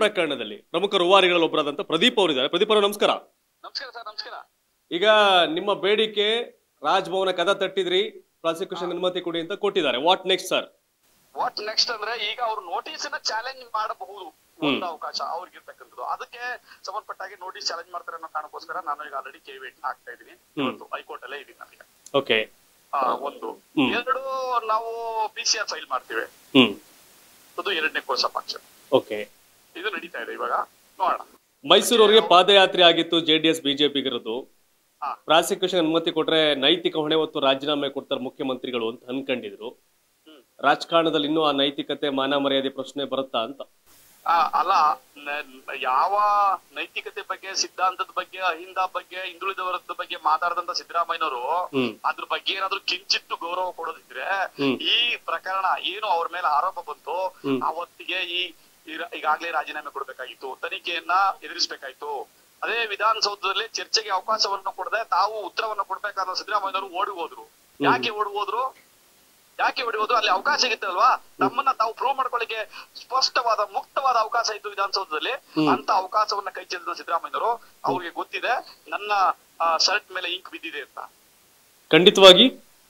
ಪ್ರಕರಣದಲ್ಲಿ ಪ್ರಮುಖ ರೂವಾರಿಗಳಲ್ಲಿ ಒಬ್ಬರಾದಂತ ಪ್ರದೀಪ್ ಅವರಿದ್ದಾರೆ ಪ್ರದೀಪ್ ಅವರು ನಮಸ್ಕಾರ ನಮಸ್ಕಾರ ಸರ್ ನಮಸ್ಕಾರ ಈಗ ನಿಮ್ಮ ಬೇಡಿಕೆ ರಾಜ್ಭವನ ಕದ ತಟ್ಟಿದ್ರಿ ಪ್ರಾಸಿಕ್ಯೂಷನ್ ಅನುಮತಿ ಕೊಡಿ ಅಂತ ಕೊಟ್ಟಿದ್ದಾರೆ what next sir what next ಅಂದ್ರೆ ಈಗ ಅವ್ರು ನೋಟಿಸ್ ನ ಚಾಲೆಂಜ್ ಮಾಡಬಹುದು ಒಂದು ಅವಕಾಶ ಅವ್ರಿಗಿರ್ತಕ್ಕಂಥದ್ದು ಅದಕ್ಕೆ ಸಂಬಂಧಪಟ್ಟಾಗಿ ನೋಟಿಸ್ ಚಾಲೆಂಜ್ ಮಾಡ್ತಾರೆ ಅನ್ನೋ ಕಾರಣಕ್ಕೋಸ್ಕರ ನಾನು ಈಗ ಆಲ್ರೆಡಿ ಕೆ ವೇಟ್ ಹಾಕ್ತಾ ಇದ್ದೀನಿ ಇವತ್ತು ಹೈಕೋರ್ಟ್ ಅಲ್ಲೇ ಇದೀನಿ ನನಗೆ ಓಕೆ ಆ, ಒಂದು ಎರಡು ನಾವು ಪಿ ಸಿ ಆರ್ ಫೈಲ್ ಮಾಡ್ತೀವಿ ಹ್ಮ್ ಅದು ಎರಡನೇ ಕೋಶ ಪಕ್ಷ ಓಕೆ ಇದು ನಡೀತಾ ಇದೆ ಇವಾಗ ನೋಡೋಣ ಮೈಸೂರವರಿಗೆ ಪಾದಯಾತ್ರೆ ಆಗಿತ್ತು ಜೆ ಡಿ ಎಸ್ ಬಿಜೆಪಿಗಿರೋದು ಹಾ. ಪ್ರಾಸಿಕ್ಯೂಷನ್ ಅನುಮತಿ ಕೊಟ್ರೆ ನೈತಿಕ ಹೊಣೆ ಹೊತ್ತು ರಾಜೀನಾಮೆ ಕೊಡ್ತಾರೆ ಮುಖ್ಯಮಂತ್ರಿಗಳು ಅಂತ ಅನ್ಕೊಂಡಿದ್ರು ಹ್ಮ್. ರಾಜಕಾರಣದಲ್ಲಿ ಇನ್ನೂ ಆ ನೈತಿಕತೆ ಮಾನ ಮರ್ಯಾದೆ ಪ್ರಶ್ನೆ ಬರುತ್ತಾ ಅಂತ ಆ, ಅಲ್ಲ ನ- ಯಾವ ನೈತಿಕತೆ ಬಗ್ಗೆ ಸಿದ್ಧಾಂತದ ಬಗ್ಗೆ ಅಹಿಂದ ಬಗ್ಗೆ ಹಿಂದುಳಿದ ವರ್ಗದ ಬಗ್ಗೆ ಮಾತಾಡದಂತ ಸಿದ್ದರಾಮಯ್ಯನವರು ಹ್ಮ್ ಅದ್ರ ಬಗ್ಗೆ ಏನಾದ್ರು ಕಿಂಚಿತ್ತು ಗೌರವ ಕೊಡೋದಿದ್ರೆ ಹ್ಮ್. ಈ ಪ್ರಕರಣ ಏನು ಅವ್ರ ಮೇಲೆ ಆರೋಪ ಬಂತು ಹ್ಮ್. ಅವತ್ತಿಗೆ ಈ ಈ- ಈಗಾಗ್ಲೇ ರಾಜೀನಾಮೆ ಕೊಡ್ಬೇಕಾಗಿತ್ತು ತನಿಖೆಯನ್ನ ಎದುರಿಸಬೇಕಾಯ್ತು ಅದೇ ವಿಧಾನಸೌಧದಲ್ಲಿ ಚರ್ಚೆಗೆ ಅವಕಾಶವನ್ನು ಕೊಡದೆ ತಾವು ಉತ್ತರವನ್ನು ಕೊಡ್ಬೇಕಾದ ಸಿದ್ದರಾಮಯ್ಯನವರು ಓಡಿ ಹೋದ್ರು ಯಾಕೆ ಓಡಿ ಹೋದ್ರು ಯಾಕೆ ಓಡಿ ಹೋದ್ರು ಅಲ್ಲಿ ಅವಕಾಶ ಇತ್ತಲ್ವಾ ನಮ್ಮನ್ನ ತಾವು ಪ್ರೂವ್ ಮಾಡ್ಕೊಳ್ಳಿಕ್ಕೆ ಸ್ಪಷ್ಟವಾದ ಮುಕ್ತವಾದ ಅವಕಾಶ ಇತ್ತು ವಿಧಾನಸೌಧದಲ್ಲಿ ಅಂತ ಅವಕಾಶವನ್ನ ಕೈ ಚೆಲ್ಲಿದ ಸಿದ್ದರಾಮಯ್ಯನವರು ಅವ್ರಿಗೆ ಗೊತ್ತಿದೆ ನನ್ನ ಶರ್ಟ್ ಮೇಲೆ ಇಂಕ್ ಬಿದ್ದಿದೆ ಅಂತ ಖಂಡಿತವಾಗಿ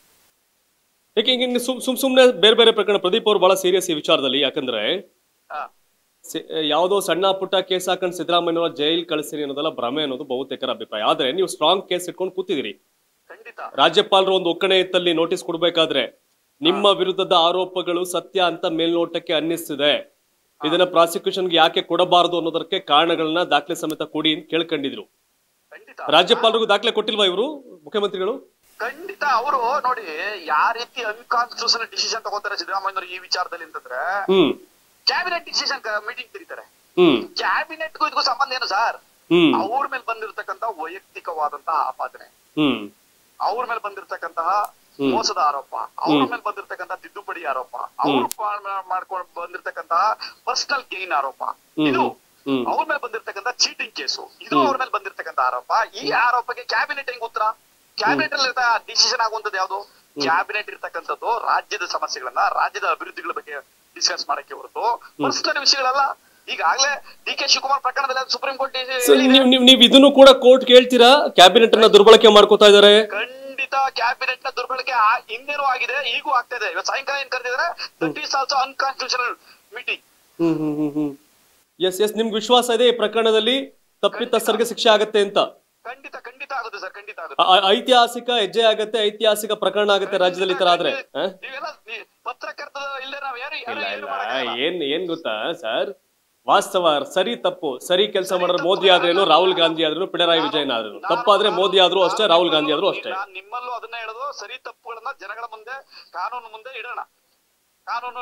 ಯಾಕೆ ಹಿಂಗೆ ಸುಮ್ ಸುಮ್ ಸುಮ್ನೆ ಬೇರೆ ಬೇರೆ ಪ್ರಕರಣ ಪ್ರದೀಪ್ ಅವರು ಬಹಳ ಸೀರಿಯಸ್ ಈ ವಿಚಾರದಲ್ಲಿ ಯಾಕಂದ್ರೆ ಆ, ಸಿ- ಯಾವುದೋ ಸಣ್ಣ ಪುಟ್ಟ ಕೇಸ್ ಹಾಕೊಂಡು ಸಿದ್ದರಾಮಯ್ಯನವರ ಜೈಲ್ ಕಳಿಸಿರಿ ಅನ್ನೋದೆಲ್ಲ ಭ್ರಮೆ ಅನ್ನೋದು ಬಹುತೇಕರ ಅಭಿಪ್ರಾಯ ಆದ್ರೆ ನೀವು ಸ್ಟ್ರಾಂಗ್ ಕೇಸ್ ಇಟ್ಕೊಂಡು ಕೂತಿದ್ದೀರಿ ಖಂಡಿತ ರಾಜ್ಯಪಾಲರು ಒಂದು ಒಕ್ಕಣೆ ಎತ್ತಲ್ಲಿ ನೋಟಿಸ್ ಕೊಡ್ಬೇಕಾದ್ರೆ ನಿಮ್ಮ ವಿರುದ್ಧದ ಆರೋಪಗಳು ಸತ್ಯ ಅಂತ ಮೇಲ್ನೋಟಕ್ಕೆ ಅನ್ನಿಸ್ತಿದೆ ಇದನ್ನ ಪ್ರಾಸಿಕ್ಯೂಷನ್ಗೆ ಯಾಕೆ ಕೊಡಬಾರದು ಅನ್ನೋದಕ್ಕೆ ಕಾರಣಗಳನ್ನ ದಾಖಲೆ ಸಮೇತ ಕೊಡಿ ಅಂತ ಕೇಳ್ಕೊಂಡಿದ್ರು ಖಂಡಿತ ರಾಜ್ಯಪಾಲರಿಗೂ ದಾಖಲೆ ಕೊಟ್ಟಿಲ್ವಾ ಇವರು ಮುಖ್ಯಮಂತ್ರಿಗಳು ಖಂಡಿತ ಅವರು ನೋಡಿ ಯಾವ ರೀತಿ ಅನ್ಕಾನ್ಸ್ಟಿಟ್ಯೂಷನಲ್ ಡಿಸಿಷನ್ ತಗೋತಾರೆ ಸಿದ್ದರಾಮಯ್ಯನವರು ಈ ವಿಚಾರದಲ್ಲಿ ಅಂತಂದ್ರೆ ಹ್ಮ್ ಕ್ಯಾಬಿನೆಟ್ ಡಿಸಿಷನ್ ಮೀಟಿಂಗ್ ಕರೀತಾರೆ ಹ್ಮ್ ಕ್ಯಾಬಿನೆಟ್ಗೂ ಇದಕ್ಕೂ ಸಂಬಂಧ ಏನು ಸರ್ ಹ್ಮ್ ಅವ್ರ ಮೇಲೆ ಬಂದಿರತಕ್ಕಂತ ವೈಯಕ್ತಿಕವಾದಂತಹ ಆಪಾದನೆ ಹ್ಮ್ ಅವ್ರ ಮೇಲೆ ಬಂದಿರತಕ್ಕಂತಹ ಮೋಸದ ಆರೋಪ ಅವ್ರ ಮೇಲೆ ಬಂದಿರತಕ್ಕಂತ ತಿದ್ದುಪಡಿ ಆರೋಪ ಅವ್ರು ಮಾಡ್ಕೊಂಡು ಬಂದಿರತಕ್ಕಂತಹ ಪರ್ಸನಲ್ ಗೇನ್ ಆರೋಪ ಇದು ಹ್ಮ್ ಅವ್ರ ಮೇಲೆ ಬಂದಿರತಕ್ಕಂತ ಚೀಟಿಂಗ್ ಕೇಸು ಇದು ಅವ್ರ ಮೇಲೆ ಬಂದಿರತಕ್ಕಂತ ಆರೋಪ ಈ ಆರೋಪಕ್ಕೆ ಕ್ಯಾಬಿನೆಟ್ ಹೆಂಗ್ ಉತ್ತರ ಕ್ಯಾಬಿನೆಟ್ ಅಲ್ಲಿ ಡಿಸಿಷನ್ ಆಗುವಂತದ್ದು ಯಾವುದು ಕ್ಯಾಬಿನೆಟ್ ಇರ್ತಕ್ಕಂಥದ್ದು ರಾಜ್ಯದ ಸಮಸ್ಯೆಗಳನ್ನ ರಾಜ್ಯದ ಅಭಿವೃದ್ಧಿಗಳ ಬಗ್ಗೆ ಡಿಸ್ಕಸ್ ಮಾಡಕ್ಕೆ ಹೊರತು ಪರ್ಸನಲ್ ವಿಷಯಗಳಲ್ಲ ಈಗಾಗಲೇ ಡಿ ಕೆ ಶಿವಕುಮಾರ್ ಪ್ರಕರಣದಲ್ಲಿ ಸುಪ್ರೀಂ ಕೋರ್ಟ್ ಸೊ ನೀವ್ ನೀವ್ ನೀವ್ ಇದನ್ನು ಕೂಡ ಕೋರ್ಟ್ ಕೇಳ್ತೀರಾ ಕ್ಯಾಬಿನೆಟ್ ಅನ್ನ ದುರ್ಬಳಕೆ ಮಾಡ್ಕೋತಾ ಇದಾರೆ ಖಂಡಿತ ಕ್ಯಾಬಿನೆಟ್ ನ ದುರ್ಬಳಕೆ ಆ- ಹಿಂದೆನೂ ಆಗಿದೆ ಈಗೂ ಆಗ್ತಾ ಇದೆ ಇವತ್ತು ಸಾಯಂಕಾಲ ಏನ್ ಕರೆದಿದ್ದಾರೆ that is also unconstitutional meeting hmm hmm hmm hmm yes yes ನಿಮ್ಗೆ ವಿಶ್ವಾಸ ಇದೆ ಈ ಪ್ರಕರಣದಲ್ಲಿ ತಪ್ಪಿತಸ್ಥರಿಗೆ ಶಿಕ್ಷೆ ಆಗತ್ತೆ ಅಂತ ಖಂಡಿತ ಖಂಡಿತ ಆಗುತ್ತೆ ಸರ್ ಖಂಡಿತ ಅ- ಆಗುತ್ತೆ ಅ- ಐತಿಹಾಸಿಕ ಹೆಜ್ಜೆ ಆಗತ್ತೆ ಐತಿಹಾಸಿಕ ಪ್ರಕರಣ ಆಗತ್ತೆ ರಾಜ್ಯದಲ್ಲಿ ಈ ತರ ಆದ್ರೆ ಹ? ನೀವೆಲ್ಲ ನೀ- ಪತ್ರಕರ್ತ ಇಲ್ಲೇ ನಾವ್ ಯಾರು ಯಾರು ಇಲ್ಲ ಏನು ಇಲ್ಲ ಮಾಡಕ್ಕಾಗಲ್ಲ. ಏನ್ ಏನ್ ಗೊತ್ತಾ ಸರ್ ವಾಸ್ತವ ಸರಿ ತಪ್ಪು ಸರಿ ಕೆಲಸ ಮಾಡಿದ್ರೆ ಮೋದಿ ಆದ್ರೇನು ರಾಹುಲ್ ಗಾಂಧಿ ಆದ್ರೂ ಪಿಣರಾಯಿ ವಿಜಯನ್ ಆದ್ರೂ ತಪ್ಪಾದ್ರೆ ಮೋದಿ ಆದ್ರೂ ಅಷ್ಟೇ ರಾಹುಲ್ ಗಾಂಧಿ ಆದ್ರೂ ಅಷ್ಟೇ ನಾನ್ ನಿಮ್ಮಲ್ಲೂ ಅದನ್ನ ಹೇಳೋದು ಸರಿ ತಪ್ಪುಗಳನ್ನ ಜನಗಳ ಮುಂದೆ ಕಾನೂನು ಮುಂದೆ ಇಡೋಣ ಕಾನೂನು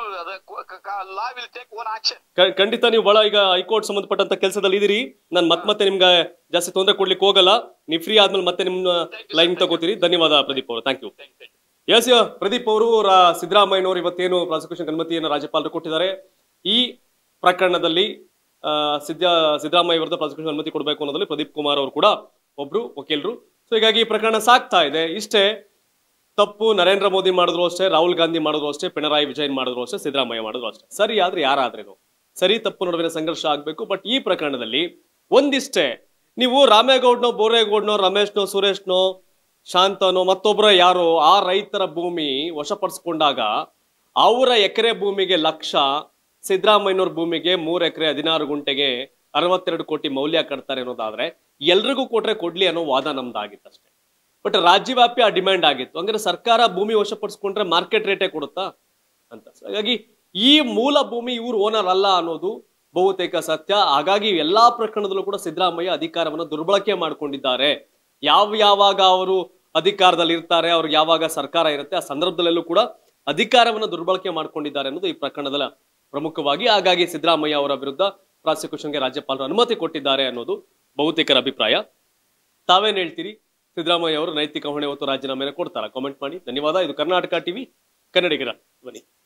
law will take own action ಕ- ಖಂಡಿತ ನೀವು ಬಹಳ ಈಗ ಹೈಕೋರ್ಟ್ ಸಂಬಂಧಪಟ್ಟಂತ ಕೆಲಸದಲ್ಲಿ ಇದೀರಿ ನಾನು ಮತ್ ಮತ್ತೆ ನಿಮ್ಗೆ ಜಾಸ್ತಿ ತೊಂದರೆ ಕೊಡ್ಲಿಕ್ಕೆ ಹೋಗಲ್ಲ ನೀವು ಫ್ರೀ ಆದ್ಮೇಲೆ ಮತ್ತೆ ನಿಮ್ಮ ಲೈನ್ ತಗೋತೀರಿ ಧನ್ಯವಾದ ಪ್ರದೀಪ್ ಅವರು ಥ್ಯಾಂಕ್ ಯು ಎಸ್ ಪ್ರದೀಪ್ ಅವರು ರಾ- ಸಿದ್ದರಾಮಯ್ಯನವರು ಇವತ್ತೇನು ಪ್ರಾಸಿಕ್ಯೂಷನ್ ಅನುಮತಿಯನ್ನು ರಾಜ್ಯಪಾಲರು ಕೊಟ್ಟಿದ್ದಾರೆ ಈ ಪ್ರಕರಣದಲ್ಲಿ ಆ, ಸಿದ್ದ ಸಿದ್ದರಾಮಯ್ಯ ವಿರುದ್ಧ ಪ್ರಾಸಿಕ್ಯೂಷನ್ ಅನುಮತಿ ಕೊಡಬೇಕು ಅನ್ನೋದ್ರಲ್ಲಿ ಪ್ರದೀಪ್ ಕುಮಾರ್ ಅವರು ಕೂಡ ಒಬ್ರು ವಕೀಲರು ಸೊ ಹೀಗಾಗಿ ಈ ಪ್ರಕರಣ ಸಾಕ್ತಾ ಇದೆ ಇಷ್ಟೇ ತಪ್ಪು ನರೇಂದ್ರ ಮೋದಿ ಮಾಡಿದ್ರು ಅಷ್ಟೇ ರಾಹುಲ್ ಗಾಂಧಿ ಮಾಡಿದ್ರು ಅಷ್ಟೇ ಪಿಣರಾಯಿ ವಿಜಯನ್ ಮಾಡಿದ್ರು ಅಷ್ಟೇ ಸಿದ್ದರಾಮಯ್ಯ ಮಾಡಿದ್ರು ಅಷ್ಟೇ ಸರಿ ಆದ್ರೆ ಯಾರಾದ್ರೇನು ಸರಿ ತಪ್ಪು ನಡುವಿನ ಸಂಘರ್ಷ ಆಗ್ಬೇಕು ಬಟ್ ಈ ಪ್ರಕರಣದಲ್ಲಿ ಒಂದಿಷ್ಟೇ ನೀವು ರಾಮೇಗೌಡ್ನೋ ಬೋರೇಗೌಡ್ನೋ ರಮೇಶ್ನೋ ಸುರೇಶ್ನೋ ಶಾಂತನೋ ಮತ್ತೊಬ್ಬರ ಯಾರೋ ಆ ರೈತರ ಭೂಮಿ ವಶಪಡಿಸ್ಕೊಂಡಾಗ ಅವರ ಎಕರೆ ಭೂಮಿಗೆ ಲಕ್ಷ ಸಿದ್ದರಾಮಯ್ಯನವ್ರ ಭೂಮಿಗೆ ಮೂರ್ ಎಕರೆ ಹದಿನಾರು ಗುಂಟೆಗೆ ಅರವತ್ತೆರಡು ಕೋಟಿ ಮೌಲ್ಯ ಕಟ್ತಾರೆ ಅನ್ನೋದಾದ್ರೆ ಎಲ್ರಿಗೂ ಕೊಟ್ರೆ ಕೊಡ್ಲಿ ಅನ್ನೋ ವಾದ ನಮ್ದಾಗಿತ್ತಷ್ಟೇ ಬಟ್ ರಾಜ್ಯವ್ಯಾಪಿ ಆ ಡಿಮ್ಯಾಂಡ್ ಆಗಿತ್ತು ಹಂಗಾರೆ ಸರ್ಕಾರ ಭೂಮಿ ವಶಪಡಿಸ್ಕೊಂಡ್ರೆ ಮಾರ್ಕೆಟ್ ರೇಟೇ ಕೊಡುತ್ತಾ ಅಂತ So ಹಾಗಾಗಿ ಈ ಮೂಲ ಭೂಮಿ ಇವ್ರು ಓನರ್ ಅಲ್ಲ ಅನ್ನೋದು ಬಹುತೇಕ ಸತ್ಯ ಹಾಗಾಗಿ ಎಲ್ಲಾ ಪ್ರಕರಣದಲ್ಲೂ ಕೂಡ ಸಿದ್ದರಾಮಯ್ಯ ಅಧಿಕಾರವನ್ನು ದುರ್ಬಳಕೆ ಮಾಡ್ಕೊಂಡಿದ್ದಾರೆ ಯಾವ ಯಾವಾಗ ಅವರು ಅಧಿಕಾರದಲ್ಲಿ ಇರ್ತಾರೆ ಅವ್ರಿಗೆ ಯಾವಾಗ ಸರ್ಕಾರ ಇರುತ್ತೆ ಆ ಸಂದರ್ಭದಲ್ಲೂ ಕೂಡ ಅಧಿಕಾರವನ್ನು ದುರ್ಬಳಕೆ ಮಾಡ್ಕೊಂಡಿದ್ದಾರೆ ಅನ್ನೋದು ಈ ಪ್ರಕರಣದ ಪ್ರಮುಖವಾಗಿ ಹಾಗಾಗಿ ಸಿದ್ದರಾಮಯ್ಯ ಅವರ ವಿರುದ್ಧ ಪ್ರಾಸಿಕ್ಯೂಷನ್ಗೆ ರಾಜ್ಯಪಾಲರು ಅನುಮತಿ ಕೊಟ್ಟಿದ್ದಾರೆ ಅನ್ನೋದು ಬಹುತೇಕರ ಅಭಿಪ್ರಾಯ ತಾವೇನ್ ಹೇಳ್ತೀರಿ ಸಿದ್ದರಾಮಯ್ಯ ಅವರು ನೈತಿಕ ಹೊಣೆ ಹೊತ್ತು ರಾಜೀನಾಮೆನ ಕೊಡ್ತಾರಾ ಕಾಮೆಂಟ್ ಮಾಡಿ ಧನ್ಯವಾದ ಇದು ಕರ್ನಾಟಕ ಟಿವಿ ಕನ್ನಡಿಗರ ಧ್ವನಿ